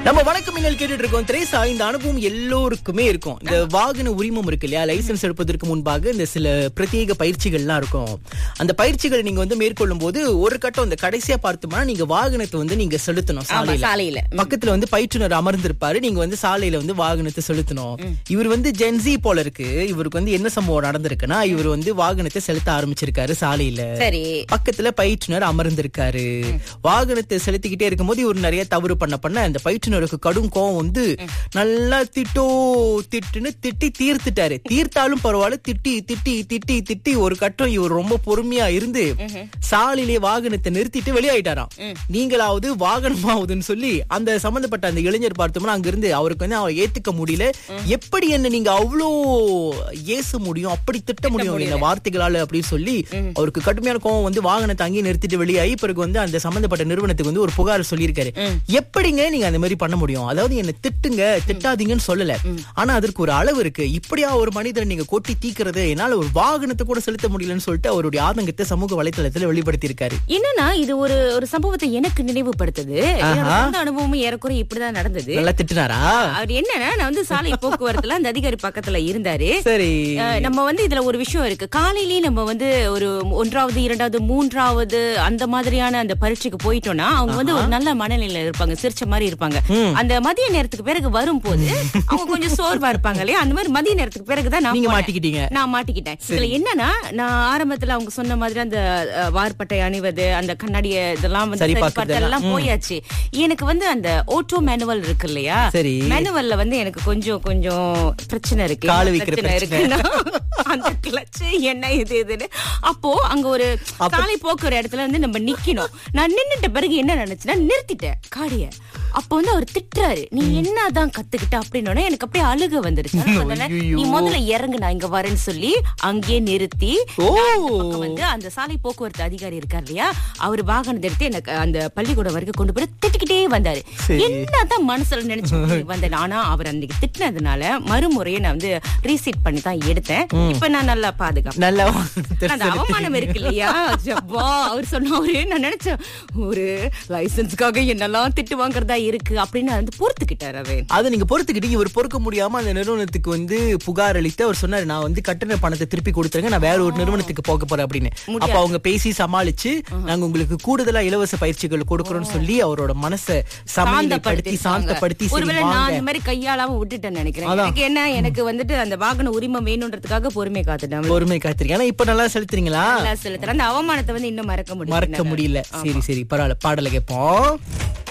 நம்ம வணக்கம் மின்னல் கேட்டுட்டு இருக்கோம் திரேசா இந்த அனுபவம் எல்லோருக்குமே இருக்கும் இந்த வாகன உரிமம் இருக்கு இல்லையா லைசென்ஸ் எடுப்பதற்கு முன்பாக இந்த சில பிரத்யேக பயிற்சிகள்லாம் இருக்கும் அந்த பயிற்சிகளை நீங்க வந்து மேற்கொள்ளும் போது ஒரு கட்டம் இந்த கடைசியா பார்த்தோம்னா நீங்க வாகனத்தை வந்து நீங்க செலுத்தணும் ஆமா சாலையில சாலையில பக்கத்துல வந்து பயிற்றுனர் அமர்ந்திருப்பாரு நீங்க வந்து சாலையில வந்து வாகனத்தை செலுத்தணும் இவர் வந்து ஜென்சி போல இருக்கு இவருக்கு வந்து என்ன சம்பவம் நடந்திருக்குன்னா இவர் வந்து வாகனத்தை செலுத்த ஆரம்பிச்சிருக்காரு சாலையில சரி பக்கத்துல பயிற்றுனர் அமர்ந்திருக்காரு வாகனத்தை செலுத்திக்கிட்டே இருக்கும்போது இவர் நிறைய தவறு பண்ண பண்ண அந்த பயிற்றுனருக்கு கடும் கோவம் வந்து நல்லா திட்டோ திட்டுன்னு திட்டி தீர்த்துட்டாரு தீர்த்தாலும் பரவாயில்ல திட்டி திட்டி திட்டி திட்டி ஒரு கட்டம் இவர் ரொம்ப பொறுமையா இருந்து சாலையிலே வாகனத்தை நிறுத்திட்டு வெளியாயிட்டாராம் நீங்களாவது வாகனமாவதுன்னு சொல்லி அந்த சம்பந்தப்பட்ட அந்த இளைஞர் பார்த்தோம்னா அங்க இருந்து அவருக்கு வந்து அவர் ஏத்துக்க முடியல எப்படி என்ன நீங்க அவ்வளோ ஏச முடியும் அப்படி திட்ட முடியும் இந்த வார்த்தைகளால அப்படின்னு சொல்லி அவருக்கு கடுமையான கோவம் வந்து வாகனத்தை அங்கேயே நிறுத்திட்டு வெளியாகி பிறகு வந்து அந்த சம்பந்தப்பட்ட நிறுவனத்துக்கு வந்து ஒரு புகார் சொல்லியிருக்காரு எப்படிங்க நீங்க அந்த மாதிரி பண்ண முடியும் அதாவது என்ன திட்டுங்க திட்டாதீங்கன்னு சொல்லல ஆனா அதற்கு ஒரு அளவு இருக்கு இப்படியா ஒரு மனிதன் நீங்க கொட்டி தீக்கிறது என்னால ஒரு வாகனத்தை கூட செலுத்த முடியலன்னு சொல்லிட்டு அவருடைய ஆதங்கத்தை சமூக வலைத்தளத்துல வெளிப்படுத்தி இருக்காரு என்னன்னா இது ஒரு ஒரு சம்பவத்தை எனக்கு நினைவுபடுத்துது என்னோட சொந்த அனுபவமும் ஏறக்குறை இப்படிதான் நடந்தது நல்லா திட்டுனாரா அவர் என்னன்னா நான் வந்து சாலை போக்குவரத்துல அந்த அதிகாரி பக்கத்துல இருந்தாரு சரி அஹ், நம்ம வந்து இதுல ஒரு விஷயம் இருக்கு காலையிலேயே நம்ம வந்து ஒரு ஒன்றாவது இரண்டாவது மூன்றாவது அந்த மாதிரியான அந்த பரீட்சைக்கு போயிட்டோம்னா அவங்க வந்து ஒரு நல்ல மனநிலையில இருப்பாங்க சிரிச்ச மாதிரி இருப்பாங்க அந்த மதிய நேரத்துக்கு பிறகு வரும்போது அவங்க கொஞ்சம் சோர்வா இருப்பாங்க இல்லையா அந்த மாதிரி மதிய நேரத்துக்கு பிறகுதான் நான் நீங்க போனேன். மாட்டிக்கிட்டீங்க நான் மாட்டிக்கிட்டேன் இதுல என்னன்னா நான் ஆரம்பத்துல அவங்க சொன்ன மாதிரி அந்த அஹ், வார்பட்டை அணிவது அந்த கண்ணாடிய இதெல்லாம் வந்து சரி சரி பார்க்கறது பார்த்தது எல்லாம் போயாச்சு எனக்கு வந்து அந்த ஓட்டோ மேனுவல் இருக்கு இல்லையா சரி. மேனுவல்ல வந்து எனக்கு கொஞ்சம் கொஞ்சம் பிரச்சனை இருக்கு காலு என்ன வைக்கிற பிரச்சனை பிரச்சனை. இருக்குன்னா அந்த கிளச்சு என்ன இது இதுன்னு அப்போ அங்க ஒரு சாலை போக்குற இடத்துல வந்து நம்ம நிக்கணும் நான் நின்னுட்ட பிறகு என்ன நினைச்சேன்னா நிறுத்திட்டேன் காடிய அப்ப வந்து அவர் திட்டுறாரு நீ என்னதான் கத்துக்கிட்ட அப்படின்னு எனக்கு அப்படியே அழுக வந்துருச்சு அதனால ஐயையோ. நீ முதல்ல இறங்கு நான் இங்க வரேன்னு சொல்லி அங்கேயே நிறுத்தி ஓ பக்கம் வந்து அந்த சாலை போக்குவரத்து அதிகாரி இருக்கார் இல்லையா அவர் வாகனத்தை எடுத்து எனக்கு அந்த பள்ளிக்கூடம் வரைக்கும் கொண்டு போய் திட்டிக்கிட்டே வந்தாரு என்னதான் மனசுல நினைச்சு வந்தேன் ஆனா அவர் அன்னைக்கு திட்டினதுனால மறுமுறையை நான் வந்து ரீசீட் பண்ணி தான் எடுத்தேன் இப்ப நான் நல்லா பாதுகாப்பேன் நல்லா அந்த அவமானம் இருக்கு இல்லையா ஜப்பா அவர் சொன்னாரு நான் நினைச்சேன் ஒரு லைசன்ஸ்க்காக என்னெல்லாம் திட்டு வாங்குறதா இருக்கு அப்படின்னு வந்து பொறுத்துக்கிட்டாரு அவன் அதை நீங்க பொறுத்துக்கிட்டு இவர் பொறுக்க முடியாம அந்த நிறுவனத்துக்கு வந்து புகார் அளித்து அவர் சொன்னாரு நான் வந்து கட்டண பணத்தை திருப்பி கொடுத்துருங்க நான் வேற ஒரு நிறுவனத்துக்கு போக போறேன் அப்படின்னு அப்ப அவங்க பேசி சமாளிச்சு நாங்க உங்களுக்கு கூடுதலா இலவச பயிற்சிகள் கொடுக்கறோம்னு சொல்லி அவரோட மனசை சமாளிப்படுத்தி சாந்தப்படுத்தி சரி ஒருவேளை நான் வாங்க அந்த மாதிரி கையாளாம விட்டுட்டேன்னு நினைக்கிறேன் எனக்கு என்ன எனக்கு வந்துட்டு அந்த வாகன உரிமை வேணுன்றதுக்காக பொறுமை காத்துட்டேன் பொறுமை காத்திருக்கேன் ஆனா இப்ப நல்லா செலுத்துறீங்களா நல்லா செலுத்துறேன் அந்த அவமானத்தை வந்து இன்னும் மறக்க முடியும் மறக்க முடியல சரி சரி பரவாயில்ல பாடலை கேட்போம்